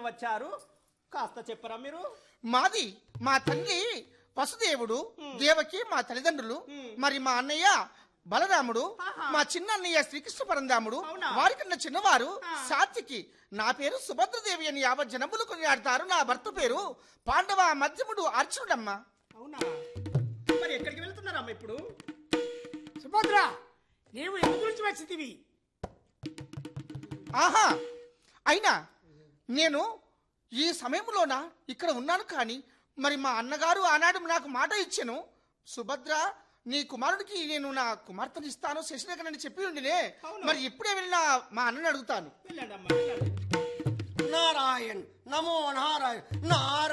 వచ్చారు కాస్త చెప్పరా మీరు మాది మా తండ్రి వసుదేవుడు దేవకి మా తల్లిదండ్రులు మరి మా అన్నయ్య బలరాముడు ఆహా. మా చిన్న అన్నయ్య శ్రీకృష్ణ పరందాముడు అవునా? వారికన్నా చిన్నవారు ఆ. సాత్వికి నా పేరు సుభద్రదేవి అని యావత్ జనములు కొనియాడతారు నా భర్త పేరు పాండవ మధ్యముడు అర్జునుడమ్మ అవునా మరి ఎక్కడికి వెళ్తున్నారమ్మా ఇప్పుడు సుభద్ర నీవు ఎందు గురించి వచ్చితివి ఆహా అయినా నేను ఈ సమయంలోన ఇక్కడ ఉన్నాను కానీ మరి మా అన్నగారు ఆనాడు నాకు మాట ఇచ్చాను సుభద్ర నీ కుమారుడికి నేను నా కుమార్తెని ఇస్తాను శశిరేఖనని చెప్పి ఉండినే అవును. మరి ఎప్పుడే వెళ్ళినా మా అన్నని అడుగుతాను వెళ్ళండి అమ్మా వెళ్ళండి నారాయణ్ నమో నారాయణ్ నారాయణ